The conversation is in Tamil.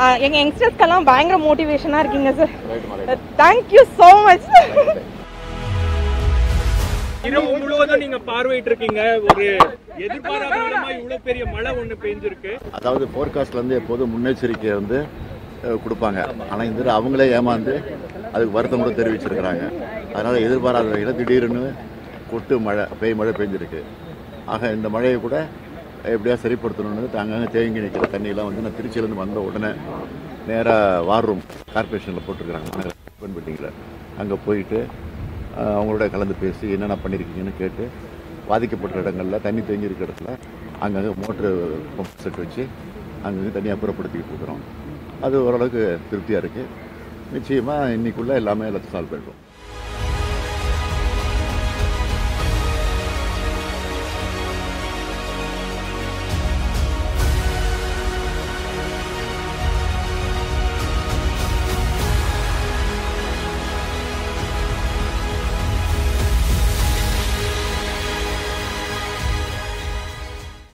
எங்கள் யங்ஸ்டர்ஸ்க்கெல்லாம் பயங்கர மோட்டிவேஷனாக இருக்கீங்க சார் தேங்க்யூ ஸோ மச் இரவு முழுவதும் நீங்க பார்வையிட்டு இருக்கீங்க ஒரு எதிர்பாராத விதமா இவ்வளவு பெரிய மழை ஒண்ணு பெஞ்சிருக்கு அதாவது ஃபோர்காஸ்ட்ல வந்து எப்போதும் முன்னெச்சரிக்கை வந்து அஹ், கொடுப்பாங்க ஆனால் இந்த தடவை அவங்களே ஏமாந்து அதுக்கு வருத்தம் கூட தெரிவிச்சிருக்கிறாங்க அதனால் எதிர்பாராத வகையில் திடீர்னு கொட்டு மழை பெய் மழை பெஞ்சிருக்கு ஆக இந்த மழையை கூட எப்படியா சரிப்படுத்தணும்னு அங்கங்கே தேங்கி நிற்கிற தண்ணியெல்லாம் வந்து நான் திருச்சியிலேருந்து வந்த உடனே நேராக வார் ரூம் கார்பரேஷனில் போட்டிருக்கிறாங்க ஓப்பன் பில்டிங்கில் அங்கே போயிட்டு அஹ், அவங்களோட கலந்து பேசி என்னென்ன பண்ணியிருக்கீங்கன்னு கேட்டு பாதிக்கப்பட்ட இடங்களில் தண்ணி தேங்கி இருக்கிற இடத்துல அங்கங்கே மோட்ரு பம்ப் செட் வச்சு அங்கங்கே தண்ணி அப்புறப்படுத்திக்கிட்டு இருக்கிறோம் அது ஓரளவுக்கு திருப்தியாக இருக்குது நிச்சயமாக இன்னைக்குள்ளே எல்லாமே எல்லாத்தையும் சால்வ் பண்ணிடுவோம்